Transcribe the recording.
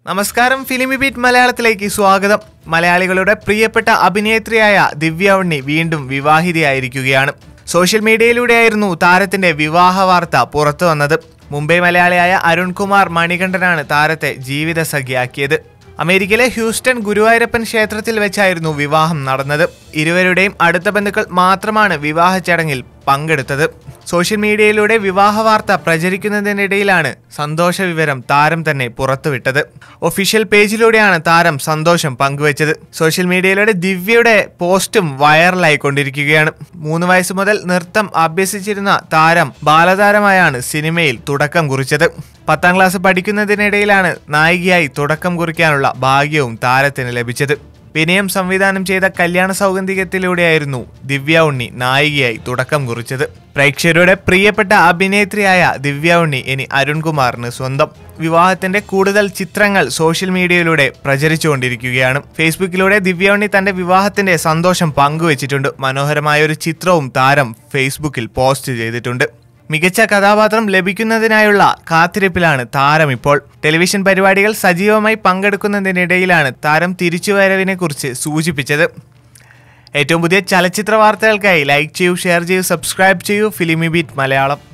നമസ്കാരം ഫിലിമി ബീറ്റ് മലയാളത്തിലേക്ക് സ്വാഗതം മലയാളികളുടെ പ്രിയപ്പെട്ട അഭിനേത്രിയായ ദിവ്യ ഉണ്ണി വീണ്ടും വിവാഹിതയായിരിക്കുകയാണ് സോഷ്യൽ മീഡിയയിലൂടെയായിരുന്നു താരത്തിന്റെ വിവാഹ വാർത്ത പുറത്തു വന്നത് മുംബൈ മലയാളിയായ അരുൺകുമാർ മണികണ്ഠനാണ് താരത്തെ ജീവിത സഖിയാക്കിയത് അമേരിക്കയിലെ ഹ്യൂസ്റ്റൺ ഗുരുവായൂരപ്പൻ ക്ഷേത്രത്തിൽ വെച്ചായിരുന്നു വിവാഹം നടന്നത് ഇരുവരുടെയും അടുത്ത ബന്ധുക്കൾ മാത്രമാണ് വിവാഹ ചടങ്ങിൽ പങ്കെടുത്തത് സോഷ്യൽ മീഡിയയിലൂടെ വിവാഹ വാർത്ത പ്രചരിക്കുന്നതിനിടയിലാണ് സന്തോഷ വിവരം താരം തന്നെ പുറത്തുവിട്ടത് ഒഫീഷ്യൽ പേജിലൂടെയാണ് താരം സന്തോഷം പങ്കുവച്ചത് സോഷ്യൽ മീഡിയയിലൂടെ ദിവ്യയുടെ പോസ്റ്റും വൈറലായി കൊണ്ടിരിക്കുകയാണ് മൂന്ന് വയസ്സ് മുതൽ നൃത്തം അഭ്യസിച്ചിരുന്ന താരം ബാലതാരമായാണ് സിനിമയിൽ തുടക്കം കുറിച്ചത് പത്താം ക്ലാസ് പഠിക്കുന്നതിനിടയിലാണ് നായികയായി തുടക്കം കുറിക്കാനുള്ള ഭാഗ്യവും താരത്തിന് ലഭിച്ചത് വിനയം സംവിധാനം ചെയ്ത കല്യാണ സൗഗന്ധികത്തിലൂടെയായിരുന്നു ദിവ്യ ഉണ്ണി നായികയായി തുടക്കം കുറിച്ചത് പ്രേക്ഷകരുടെ പ്രിയപ്പെട്ട അഭിനേത്രിയായ ദിവ്യ ഉണ്ണി ഇനി അരുൺകുമാറിന് സ്വന്തം വിവാഹത്തിന്റെ കൂടുതൽ ചിത്രങ്ങൾ സോഷ്യൽ മീഡിയയിലൂടെ പ്രചരിച്ചുകൊണ്ടിരിക്കുകയാണ് ഫേസ്ബുക്കിലൂടെ ദിവ്യ ഉണ്ണി തന്റെ വിവാഹത്തിന്റെ സന്തോഷം പങ്കുവച്ചിട്ടുണ്ട് മനോഹരമായ ഒരു ചിത്രവും താരം ഫേസ്ബുക്കിൽ പോസ്റ്റ് ചെയ്തിട്ടുണ്ട് മികച്ച കഥാപാത്രം ലഭിക്കുന്നതിനായുള്ള കാത്തിരിപ്പിലാണ് താരം ഇപ്പോൾ ടെലിവിഷൻ പരിപാടികൾ സജീവമായി പങ്കെടുക്കുന്നതിനിടയിലാണ് താരം തിരിച്ചുവരവിനെ കുറിച്ച് സൂചിപ്പിച്ചത് ഏറ്റവും പുതിയ ചലച്ചിത്ര വാർത്തകൾക്കായി ലൈക്ക് ചെയ്യൂ ഷെയർ ചെയ്യൂ സബ്സ്ക്രൈബ് ചെയ്യൂ ഫിലിമി ബീറ്റ് മലയാളം